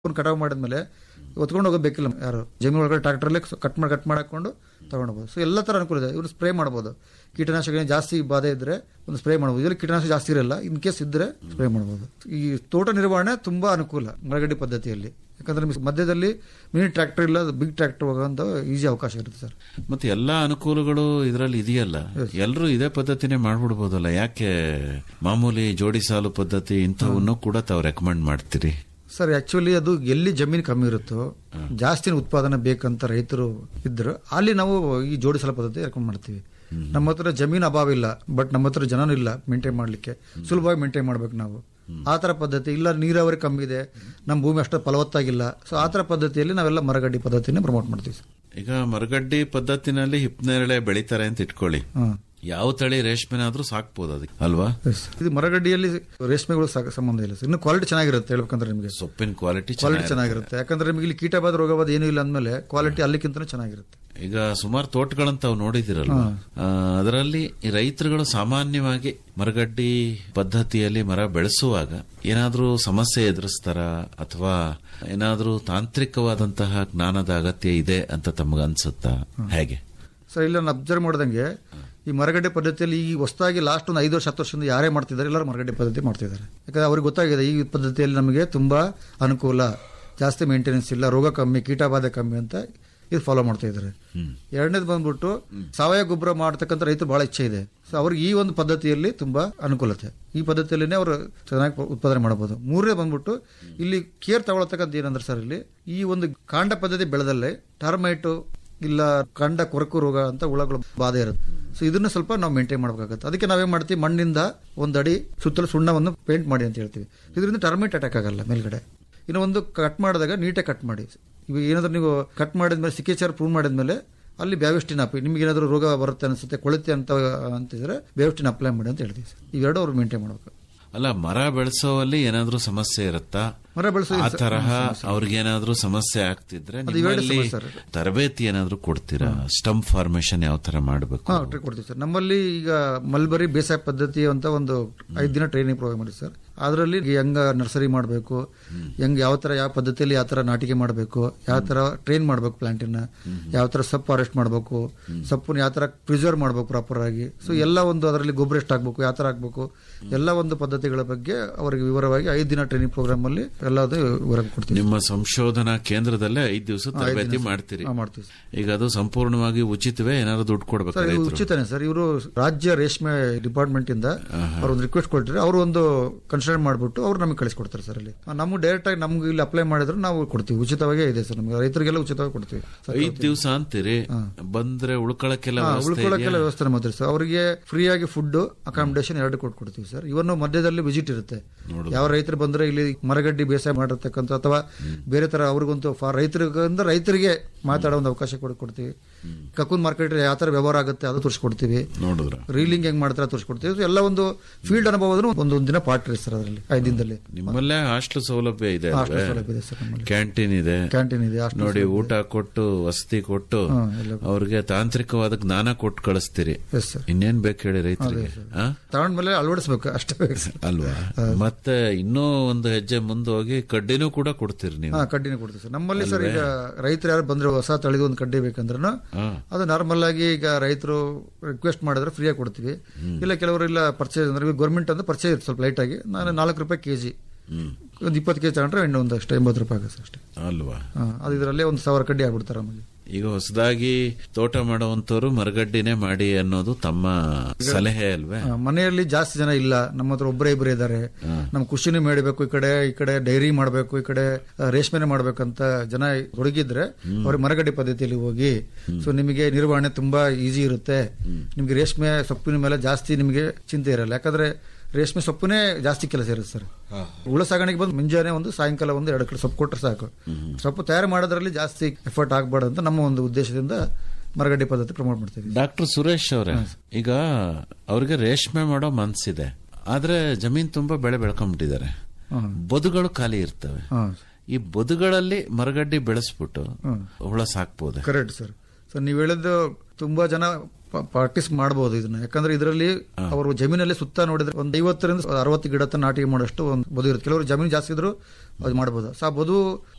ಒಂದು ಕಟಾವು ಮಾಡಿದ್ಮೇಲೆ ಹೊತ್ಕೊಂಡು ಹೋಗೋದು ಬೇಕಿಲ್ಲ ಯಾರು ಜಮೀನು ಒಳಗಡೆ ಟ್ರಾಕ್ಟರ್ಲೆ ಕಟ್ ಮಾಡಿ ಕಟ್ ಮಾಡಾಕೊಂಡು ತಗೊಂಡೋಗ್ಬೋದು ಸೊ ಎಲ್ಲ ಥರ ಅನುಕೂಲ ಇದೆ ಇವ್ರು ಸ್ಪ್ರೇ ಮಾಡ್ಬೋದು ಕೀಟನಾಶಕ ಏನ್ ಜಾಸ್ತಿ ಬಾಧೆ ಇದ್ರೆ ಒಂದು ಸ್ಪ್ರೇ ಮಾಡ್ಬೋದು ಇದರಲ್ಲಿ ಕೀಟನಾಶಕ ಜಾಸ್ತಿ ಇರಲ್ಲ ಇನ್ ಕೇಸ್ ಇದ್ರೆ ಸ್ಪ್ರೇ ಮಾಡ್ಬೋದು ಈ ತೋಟ ನಿರ್ವಹಣೆ ತುಂಬಾ ಅನುಕೂಲ ಮರಗಡ್ಡೆ ಪದ್ಧತಿಯಲ್ಲಿ ಯಾಕಂದ್ರೆ ನಿಮ್ಗೆ ಮಧ್ಯದಲ್ಲಿ ಮಿನಿ ಟ್ರ್ಯಾಕ್ಟರ್ ಇಲ್ಲ ಬಿಗ್ ಟ್ರ್ಯಾಕ್ಟರ್ ಹೋಗೋಂಥ ಈಸಿ ಅವಕಾಶ ಇರುತ್ತೆ ಸರ್ ಮತ್ತೆ ಎಲ್ಲಾ ಅನುಕೂಲಗಳು ಇದರಲ್ಲಿ ಇದೆಯಲ್ಲ ಎಲ್ಲರೂ ಇದೇ ಪದ್ಧತಿನೇ ಮಾಡ್ಬಿಡ್ಬೋದಲ್ಲ ಯಾಕೆ ಮಾಮೂಲಿ ಜೋಡಿ ಸಾಲು ಪದ್ಧತಿ ಇಂಥವನ್ನು ಕೂಡ ತಾವು ರೆಕಮೆಂಡ್ ಮಾಡ್ತೀರಿ ಸರ್ ಆಕ್ಚುಲಿ ಅದು ಎಲ್ಲಿ ಜಮೀನು ಕಮ್ಮಿ ಇರುತ್ತೋ ಜಾಸ್ತಿ ಉತ್ಪಾದನೆ ಬೇಕಂತ ರೈತರು ಇದ್ರು ಅಲ್ಲಿ ನಾವು ಈ ಜೋಡಿಸಲ ಪದ್ಧತಿ ರೆಕಮೆಂಡ್ ಮಾಡ್ತೀವಿ ನಮ್ಮ ಹತ್ರ ಜಮೀನು ಅಭಾವ ಇಲ್ಲ ಬಟ್ ನಮ್ಮ ಹತ್ರ ಜನನೂ ಇಲ್ಲ ಮೇಂಟೈನ್ ಮಾಡ್ಲಿಕ್ಕೆ ಸುಲಭವಾಗಿ ಮೇಂಟೈನ್ ಮಾಡ್ಬೇಕು ನಾವು ಆ ಥರ ಪದ್ಧತಿ ಇಲ್ಲ ನೀರಾವರಿ ಕಮ್ಮಿ ಇದೆ ನಮ್ಮ ಭೂಮಿ ಅಷ್ಟು ಫಲವತ್ತಾಗಿಲ್ಲ ಸೊ ಆ ಥರ ಪದ್ಧತಿಯಲ್ಲಿ ನಾವೆಲ್ಲ ಮರಗಡ್ಡಿ ಪದ್ಧತಿನ ಪ್ರಮೋಟ್ ಮಾಡ್ತೀವಿ ಸರ್ ಈಗ ಮರಗಡ್ಡಿ ಪದ್ಧತಿನಲ್ಲಿ ಹಿಪ್ನೇರಳೆ ಬೆಳಿತಾರೆ ಅಂತ ಇಟ್ಕೊಳ್ಳಿ ಹಾಂ ಯಾವ ತಳಿ ರೇಷ್ಮೆನಾದ್ರೂ ಸಾಕ್ಬೋದು ಅದಕ್ಕೆ ಅಲ್ವಾ ಇದು ಮರಗಡ್ಡಿಯಲ್ಲಿ ರೇಷ್ಮೆಗಳು ಸಾಕ- ಸಂಬಂಧ ಇಲ್ಲ ಸರ್ ಇನ್ನು ಕ್ವಾಲಿಟಿ ಚೆನ್ನಾಗಿರುತ್ತೆ ಹೇಳ್ಬೇಕಂದ್ರೆ ನಿಮಗೆ ಸೊಪ್ಪಿನ ಕ್ವಾಲಿಟಿ ಕ್ವಾಲಿಟಿ ಚೆನ್ನಾಗಿರುತ್ತೆ ಯಾಕಂದ್ರೆ ನಿಮಗೆ ಇಲ್ಲಿ ಕೀಟಬಾಧ ರೋಗಬಾಧ ಏನೂ ಇಲ್ಲ ಅಂದಮೇಲೆ ಕ್ವಾಲಿಟಿ ಅಲ್ಲಿಕ್ಕಿಂತ ಚೆನ್ನಾಗಿರುತ್ತೆ ಈಗ ಸುಮಾರು ತೋಟಗಳನ್ನ ತಾವು ನೋಡಿದಿರಲ್ಲ ಅದರಲ್ಲಿ ರೈತರುಗಳು ಸಾಮಾನ್ಯವಾಗಿ ಮರಗಡ್ಡಿ ಪದ್ಧತಿಯಲ್ಲಿ ಮರ ಬೆಳೆಸುವಾಗ ಏನಾದ್ರೂ ಸಮಸ್ಯೆ ಎದುರಿಸ್ತಾರ ಅಥವಾ ಏನಾದ್ರೂ ತಾಂತ್ರಿಕವಾದಂತಹ ಜ್ಞಾನದ ಅಗತ್ಯ ಇದೆ ಅಂತ ತಮಗ ಅನ್ಸುತ್ತಾ ಹೇಗೆ ಸರ್ ಇಲ್ಲ ನಾನು ಅಬ್ಸರ್ವ್ ಮಾಡ್ದಂಗೆ ಈ ಮರಗಡ್ಡೆ ಪದ್ಧತಿಯಲ್ಲಿ ಈ ಹೊಸದಾಗಿ ಲಾಸ್ಟ್ ಒಂದು ಐದು ವರ್ಷ ಹತ್ತು ವರ್ಷದಿಂದ ಯಾರೇ ಮಾಡ್ತಿದ್ದಾರೆ ಎಲ್ಲರೂ ಮರಗಡ್ಡೆ ಪದ್ಧತಿ ಮಾಡ್ತಿದ್ದಾರೆ ಯಾಕಂದ್ರೆ ಅವ್ರಿಗೆ ಗೊತ್ತಾಗಿದೆ ಈ ಪದ್ಧತಿಯಲ್ಲಿ ನಮಗೆ ತುಂಬಾ ಅನುಕೂಲ ಜಾಸ್ತಿ ಮೇಂಟೆನೆನ್ಸ್ ಇಲ್ಲ ರೋಗ ಕಮ್ಮಿ ಕೀಟಬಾಧೆ ಕಮ್ಮಿ ಅಂತ ಇದು ಫಾಲೋ ಮಾಡ್ತಾ ಇದ್ದಾರೆ ಎರಡನೇದು ಬಂದ್ಬಿಟ್ಟು ಸಾವಯವ ಗೊಬ್ಬರ ಮಾಡ್ತಕ್ಕಂಥ ರೈತರು ಬಹಳ ಇಚ್ಛೆ ಇದೆ ಸೊ ಅವ್ರಿಗೆ ಈ ಒಂದು ಪದ್ಧತಿಯಲ್ಲಿ ತುಂಬಾ ಅನುಕೂಲತೆ ಈ ಪದ್ಧತಿಯಲ್ಲಿನೇ ಅವರು ಚೆನ್ನಾಗಿ ಉತ್ಪಾದನೆ ಮಾಡಬಹುದು ಮೂರನೇ ಬಂದ್ಬಿಟ್ಟು ಇಲ್ಲಿ ಕೇರ್ ತಗೊಳತಕ್ಕಂಥ ಏನಂದ್ರೆ ಸರ್ ಇಲ್ಲಿ ಈ ಒಂದು ಕಾಂಡ ಪದ್ಧತಿ ಬೆಳೆದಲ್ಲೇ ಟರ್ಮೈಟು ಇಲ್ಲ ಕಂಡ ಕೊರಕು ರೋಗ ಅಂತ ಹುಳಗಳು ಬಾಧೆ ಇರುತ್ತೆ ಸೊ ಇದನ್ನ ಸ್ವಲ್ಪ ನಾವು ಮೇಂಟೈನ್ ಮಾಡಬೇಕಾಗುತ್ತೆ ಅದಕ್ಕೆ ನಾವೇನ್ ಮಾಡ್ತೀವಿ ಮಣ್ಣಿಂದ ಒಂದು ಅಡಿ ಸುತ್ತಲೂ ಸುಣ್ಣವನ್ನು ಪೇಂಟ್ ಮಾಡಿ ಅಂತ ಹೇಳ್ತೀವಿ ಇದರಿಂದ ಟರ್ಮೈಟ್ ಅಟ್ಯಾಕ್ ಆಗಲ್ಲ ಮೇಲ್ಗಡೆ ಇನ್ನು ಒಂದು ಕಟ್ ಮಾಡಿದಾಗ ನೀಟಾಗಿ ಕಟ್ ಮಾಡಿ ಇವಾಗ ಏನಾದ್ರೂ ನೀವು ಕಟ್ ಮಾಡಿದ್ಮೇಲೆ ಸಿಕ್ಕೇಚಾರ ಪ್ರೂವ್ ಮಾಡಿದ್ಮೇಲೆ ಅಲ್ಲಿ ಬ್ಯಾವಿಸ್ಟಿನ್ ಹಾಕಿ ನಿಮ್ಗೆ ಏನಾದರೂ ರೋಗ ಬರುತ್ತೆ ಅನ್ಸುತ್ತೆ ಕೊಳುತ್ತೆ ಅಂತ ಅಂತಿದ್ರೆ ಬ್ಯಾವಿಸ್ಟಿನ್ ಅಪ್ಲೈ ಮಾಡಿ ಅಂತ ಹೇಳ್ತೀವಿ ಸರ್ ಇವೆರಡು ಅವ್ರು ಮೇಂಟೈನ್ ಮಾಡಬೇಕು ಅಲ್ಲ ಮರ ಬೆಳೆಸೋವಲ್ಲಿ ಏನಾದ್ರೂ ಸಮಸ್ಯೆ ಇರುತ್ತಾ ಮರ ಬೆಳೆಸೋ ಆ ತರಹ ಅವ್ರಿಗೇನಾದ್ರೂ ಸಮಸ್ಯೆ ಆಗ್ತಿದ್ರೆ ಇವೆರಡು ನಿಮ್ಮಲ್ಲಿ ಸಮಸ್ಯೆ ತರಬೇತಿ ಏನಾದ್ರೂ ಕೊಡ್ತೀರಾ ಸ್ಟಂಪ್ ಫಾರ್ಮೇಶನ್ ಯಾವ ತರ ಮಾಡಬೇಕು ಹಾ ಟ್ರೈ ಕೊಡ್ತೀವಿ ಸರ್ ನಮ್ಮಲ್ಲಿ ಈಗ ಮಲ್ಬರಿ ಬೇಸಾಯ ಪದ್ಧತಿ ಅಂತ ಒಂದು ಐದು ದಿನ ಟ್ರೈನಿಂಗ್ ಪ್ರೋಗ್ರಾಮ್ ಮಾಡಿ ಸರ್ ಅದರಲ್ಲಿ ಹೆಂಗ ನರ್ಸರಿ ಮಾಡಬೇಕು ಹೆಂಗ್ ಯಾವ ತರ ಯಾವ ಪದ್ಧತಿಯಲ್ಲಿ ಯಾವ ತರ ನಾಟಿಕೆ ಮಾಡಬೇಕು ಯಾವ ತರ ಟ್ರೈನ್ ಮಾಡಬೇಕು ಪ್ಲಾಂಟಿನ ಯಾವ ತರ ಸೊಪ್ಪು ಫಾರೆಸ್ಟ್ ಮಾಡಬೇಕು ಸೊಪ್ಪನ್ನ ಯಾವ ತರ ಪ್ರಿಸರ್ವ್ ಮಾಡಬೇಕು ಪ್ರಾಪರ್ ಆಗಿ ಸೊ ಎಲ್ಲ ಒಂದು ಅದರಲ್ಲಿ ಗೊಬ್ಬರ ಎಷ್ಟು ಹಾಕ್ಬೇಕು ಯಾವ ತರ ಹಾಕ್ಬೇಕು ಎಲ್ಲ ಒಂದು ಪದ್ಧತಿಗಳ ಬಗ್ಗೆ ಅವರಿಗೆ ವಿವರವಾಗಿ ಐದು ದಿನ ಟ್ರೈನಿಂಗ್ ಪ್ರೋಗ್ರಾಮ್ ಅಲ್ಲಿ ಎಲ್ಲದು ವಿವರ ಕೊಡ್ತೀವಿ ನಿಮ್ಮ ಸಂಶೋಧನಾ ಕೇಂದ್ರದಲ್ಲೇ ಐದು ದಿವಸ ತರಬೇತಿ ಮಾಡ್ತೀರಿ ಹಾ, ಮಾಡ್ತೀವಿ ಸರ್. ಈಗ ಅದು ಸಂಪೂರ್ಣವಾಗಿ ಉಚಿತವೇ ಏನಾದ್ರು ದುಡ್ಡು ಕೊಡ್ಬೇಕು ಸರ್ ಇದು ರೈತರು ಉಚಿತನೇ ಸರ್ ಇವರು ರಾಜ್ಯ ರೇಷ್ಮೆ ಡಿಪಾರ್ಟ್ಮೆಂಟ್ ಇಂದ ಅವ್ರು ಒಂದು ರಿಕ್ವೆಸ್ಟ್ ಕೊಟ್ಟಿದ್ರೆ ಅವರು ಒಂದು ಕನ್ಸಿಡರ್ ಮಾಡ್ಬಿಟ್ಟು ಅವ್ರು ನಮಗೆ ಕಳಿಸ್ಕೊಡ್ತಾರೆ ಸರ್ ಇಲ್ಲಿ ನಮ್ಗೆ ಡೈರೆಕ್ಟ್ ಆಗಿ ನಮ್ಗೆ ಇಲ್ಲಿ ಅಪ್ಲೈ ಮಾಡಿದ್ರೆ ನಾವು ಕೊಡ್ತೀವಿ ಉಚಿತವಾಗೇ ಇದೆ ಸರ್ ನಮ್ಗೆ ರೈತರಿಗೆಲ್ಲ ಉಚಿತವಾಗಿ ಕೊಡ್ತೀವಿ ಐದ್ ದಿವಸ ಅಂತೀರಿ ಬಂದ್ರೆ ಉಳ್ಕೊಳಕ್ಕೆಲ್ಲ ಹಾ, ವ್ಯವಸ್ಥೆ ಉಳ್ಕೊಳ್ಳೋಕೆಲ್ಲ ಇದೆಯಾ? ವ್ಯವಸ್ಥೆ ಮಾಡ್ತೀವಿ ಸರ್ ಅವರಿಗೆ ಫ್ರೀ ಆಗಿ ಫುಡ್ ಅಕಾಮಿಡೇಷನ್ ಎರಡು ಕೊಟ್ಟು ಕೊಡ್ತೀವಿ ಸರ್ ಇವನ್ನು ಮಧ್ಯದಲ್ಲಿ ವಿಸಿಟ್ ಇರುತ್ತೆ ಯಾವ ರೈತರು ಬಂದ್ರೆ ಇಲ್ಲಿ ಮರಗಡ್ಡಿ ಬೇಸಾಯ ಮಾಡಿರ್ತಕ್ಕಂಥ ಅಥವಾ ಬೇರೆ ತರ ಅವ್ರಿಗಂತೂ ಫಾರ್ ರೈತರಿಗಂದ್ರೆ ರೈತರಿಗೆ ಮಾತಾಡೋ ಒಂದು ಅವಕಾಶ ಕೊಟ್ಟು ಕೊಡ್ತೀವಿ ಕಕೂನ್ ಮಾರ್ಕೆಟ್ ಯಾವ ತರ ವ್ಯವಹಾರ ಆಗುತ್ತೆ ಅದು ತೋರಿಸ್ಕೊಡ್ತೀವಿ ನೋಡಿದ್ರ ರೀಲಿಂಗ್ ಹೆಂಗ್ ಮಾಡ್ತಾರೆ ತೋರಿಸ್ಕೊಡ್ತೀವಿ So ಎಲ್ಲ ಒಂದು ಫೀಲ್ಡ್ ಅನುಭವದ್ರು ಒಂದು ದಿನ ಪಾರ್ಟ್ ಇರುತ್ತೆ ಸರ್ ಅದರಲ್ಲಿ ಐದು ದಿನದಲ್ಲಿ ನಿಮ್ಮಲ್ಲೇ ಹಾಸ್ಟೆಲ್ ಸೌಲಭ್ಯ ಇದೆ ಹಾಸ್ಟೆಲ್ ಅಲ್ವೇ? ಸೌಲಭ್ಯ ಇದೆ ಸರ್ ನಮ್ಮಲ್ಲಿ ಕ್ಯಾಂಟೀನ್ ಇದೆ ಕ್ಯಾಂಟೀನ್ ಇದೆ hostel ನೋಡಿ ಸೌಲಭ್ಯ ಊಟ ಕೊಟ್ಟು ವಸತಿ ಕೊಟ್ಟು ಹಾ, ಎಲ್ಲ ಅವ್ರಿಗೆ ತಾಂತ್ರಿಕವಾದ ಜ್ಞಾನ ಕೊಟ್ಟು ಕಳಿಸ್ತೀರಿ ಎಸ್ ಸರ್ ಇನ್ನೇನ್ ಬೇಕು ಹೇಳಿ ರೈತರಿಗೆ ಆ? ತಗೊಂಡ್ಮೇಲೆ ಅಳವಡಿಸ್ಬೇಕು ಅಷ್ಟೇ ಬೇಕು ಸರ್ ಅಲ್ವಾ ಮತ್ತೆ ಇನ್ನೂ ಒಂದು ಹೆಜ್ಜೆ ಮುಂದೆ ಹೋಗಿ ಕಡ್ಡಿನೂ ಕೂಡ ಕೊಡ್ತೀರಿ ನೀವು ಹಾ ಕಡ್ಡಿನೇ ಕೊಡ್ತೀವಿ ಸರ್ ನಮ್ಮಲ್ಲಿ ಸರ್ ಈಗ ರೈತರು ಯಾರು ಬಂದ್ರೆ ಹೊಸ ತಳಿದು ಒಂದು ಕಡ್ಡಿ ಬೇಕಂದ್ರೂ ಹಾ. ಅದು ನಾರ್ಮಲ್ ಆಗಿ ಈಗ ರೈತರು ರಿಕ್ವೆಸ್ಟ್ ಮಾಡಿದ್ರೆ ಫ್ರೀಯಾಗಿ ಕೊಡ್ತೀವಿ ಇಲ್ಲ ಕೆಲವರು ಇಲ್ಲ ಪರ್ಚೇಸ್ ಅಂದ್ರೆ ಗೌರ್ಮೆಂಟ್ ಅಂದ್ರೆ ಪರ್ಚೇಸ್ ಇರುತ್ತೆ ಸ್ವಲ್ಪ ಲೈಟ್ ಆಗಿ ನಾನು ನಾಲ್ಕು ರೂಪಾಯಿ ಕೆಜಿ ಹ್ಮ್ ಒಂದು ಇಪ್ಪತ್ತು ಕೆಜಿ ತಗೊಂಡ್ರೆ ಇನ್ನೂ ಒಂದು ಅಷ್ಟು ಎಂಬತ್ತು ರೂಪಾಯಿ ಆಗುತ್ತೆ ಅಷ್ಟೇ ಅಲ್ವಾ ಹಾ, ಅದು ಇದರಲ್ಲೇ ಒಂದು ಸಾವಿರ ಕಡ್ಡಿ ಆಗ್ಬಿಡ್ತಾರೆ ನಮಗೆ ಈಗ ಹೊಸದಾಗಿ ತೋಟ ಮಾಡುವಂತವ್ರು ಮರಗಡ್ಡಿನೇ ಮಾಡಿ ಅನ್ನೋದು ತಮ್ಮ ಸಲಹೆ ಅಲ್ವೇ ಆ, ಮನೆಯಲ್ಲಿ ಜಾಸ್ತಿ ಜನ ಇಲ್ಲ ನಮ್ಮ ಹತ್ರ ಒಬ್ಬರೇ ಇಬ್ಬರೇ ಇದ್ದಾರೆ ನಮ್ ಖುಷಿನೇ ಮಾಡಬೇಕು ಈ ಕಡೆ ಈ ಕಡೆ ಡೈರಿ ಮಾಡಬೇಕು ಈ ಕಡೆ ಆ, ರೇಷ್ಮೆನೆ ಮಾಡ್ಬೇಕಂತ ಜನ ಹುಡುಗಿದ್ರೆ ಅವ್ರಿಗೆ ಮರಗಡ್ಡೆ ಪದ್ಧತಿಯಲ್ಲಿ ಹೋಗಿ ಸೊ ನಿಮಗೆ ನಿರ್ವಹಣೆ ತುಂಬಾ ಈಸಿ ಇರುತ್ತೆ ನಿಮ್ಗೆ ರೇಷ್ಮೆ ಸೊಪ್ಪಿನ ಮೇಲೆ ಜಾಸ್ತಿ ನಿಮಗೆ ಚಿಂತೆ ಇರಲ್ಲ ಯಾಕಂದ್ರೆ ರೇಷ್ಮೆ ಸೊಪ್ಪುನೇ ಜಾಸ್ತಿ ಕೆಲಸ ಇರುತ್ತೆ ಸರ್ ಹುಳ ಸಾಗಾಣಿಕೆ ಬಂದು ಮುಂಜಾನೆ ಒಂದು ಸಾಯಂಕಾಲ ಒಂದು ಎರಡು ಕಡೆ ಸೊಪ್ಪು ಕೊಟ್ಟರೆ ಸಾಕು ಸೊಪ್ಪು ತಯಾರು ಮಾಡೋದ್ರಲ್ಲಿ ಜಾಸ್ತಿ ಎಫರ್ಟ್ ಆಗಬಾರ್ದು ಅಂತ ನಮ್ಮ ಒಂದು ಉದ್ದೇಶದಿಂದ ಮರಗಡ್ಡೆ ಪದ್ಧತಿ ಪ್ರಮೋಟ್ ಮಾಡ್ತೀವಿ ಡಾಕ್ಟರ್ ಸುರೇಶ್ ಅವರೇ ಈಗ ಅವ್ರಿಗೆ ರೇಷ್ಮೆ ಮಾಡೋ ಮನ್ಸಿದೆ ಆದ್ರೆ ಜಮೀನ್ ತುಂಬಾ ಬೆಳೆ ಬೆಳ್ಕೊಂಡ್ಬಿಟ್ಟಿದ್ದಾರೆ ಹ್ಮ್. ಬದುಗಳು ಖಾಲಿ ಇರ್ತವೆ ಹಾ ಈ ಬದುಗಳಲ್ಲಿ ಮರಗಡ್ಡಿ ಬೆಳೆಸ್ಬಿಟ್ಟು ಹ್ಮ್. ಹುಳ ಸಾಕ್ಬೋದೆ ಕರೆಕ್ಟ್ ಸರ್ ಸರ್ ನೀವು ಹೇಳಿದ್ದು ತುಂಬಾ ಜನ ಪ್ರಾಕ್ಟೀಸ್ ಮಾಡಬಹುದು ಇದನ್ನ ಯಾಕಂದ್ರೆ ಇದರಲ್ಲಿ ಅವರು ಜಮೀನಲ್ಲಿ ಸುತ್ತ ನೋಡಿದ್ರೆ ಒಂದು ಐವತ್ತರಿಂದ ಅರವತ್ತು ಗಿಡ ನಾಟಿ ಮಾಡೋಷ್ಟು ಒಂದು ಬದು ಇರುತ್ತೆ ಕೆಲವರು ಜಮೀನು ಜಾಸ್ತಿ ಇದ್ರು ಅದು ಮಾಡಬಹುದು ಸೊ ಆ ಬದು